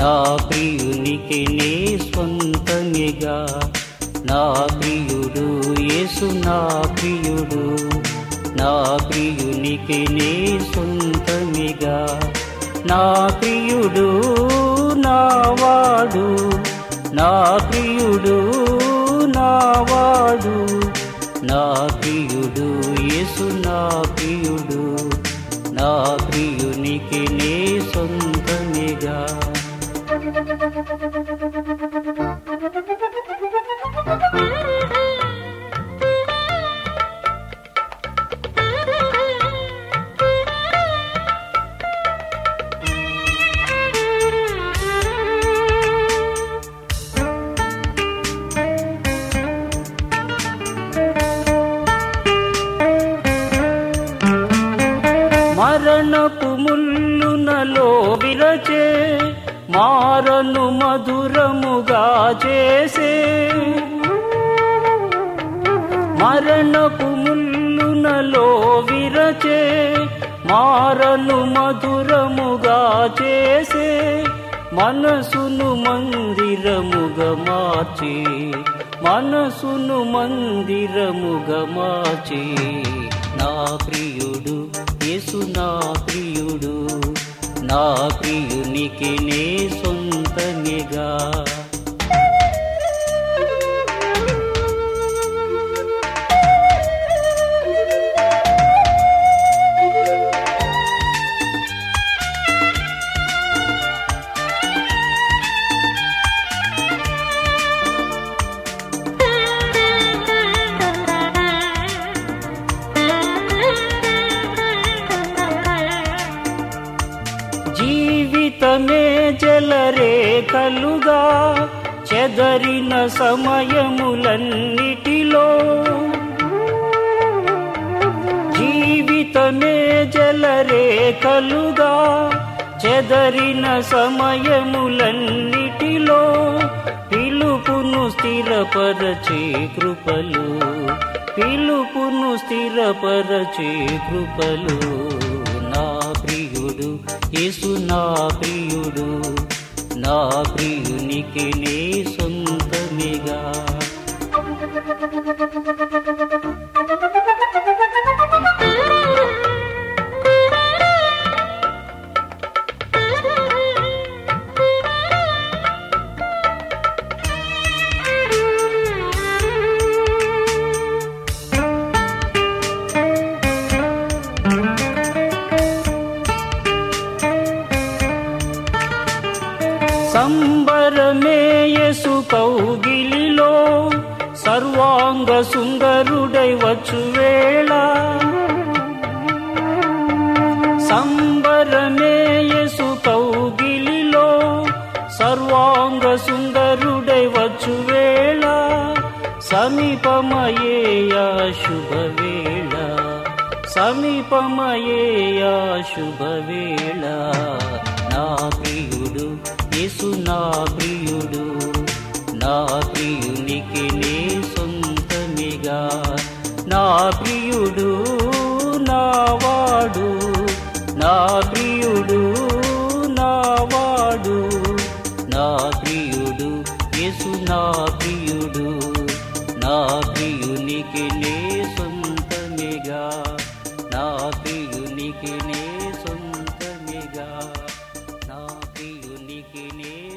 నా ప్రియునికి నే స్వంతమిగా నా ప్రియుడు యేసు నా ప్రియుడు నా ప్రియునికి నే సొంతమిగా నా ప్రియుడు నావాడు నా ప్రియుడు నావాడు నా ప్రియుడు యేసు నా ప్రియుడు నా ప్రియునికి నే సొంతమిగా మరణపు ముల్లునలో విరచే మారను మధురముగా చేసే మరణపు ముల్లునలో విరచే మారను మధురముగా చేసే మనసును మందిరముగా మార్చి మనసును మందిరముగా మార్చి నా ప్రియుడు యేసు నా ప్రియుడు నా ప్రియునికి నే సొంతనిగా జీవితమే జలరేఖలుగా చెదరిన సమయములన్నిటిలో జీవితమే జలరేఖలుగా చెదరిన సమయములన్నిటిలో పిలుపును స్థిరపరచే కృపలు పిలుపును స్థిరపరచే కృపలు నా ప్రియుడు యేసు నా ప్రియుడు నా ప్రియునికి నే సొంతమిగా సంబరమే యసు కౌగిలిలో సర్వాంగ సుందరుడై వచ్చు వేళ సంబరమే యసు కౌగిలిలో సర్వాంగ సుందరుడై వచ్చు వేళ సమీపమయేయా శుభవేళ సమీపమయేయా శుభవేళ నా ప్రియుడు యేసు నా ప్రియుడు నా ప్రియునికి నే సొంతమిగా నా ప్రియుడు నావాడు నా ప్రియుడు నావాడు నా ప్రియుడు యేసు నా ప్రియుడు నా ప్రియునికి నే సొంతమిగా నా ప్రియునికి నే సొంతమిగా నా ప్రియునికి నే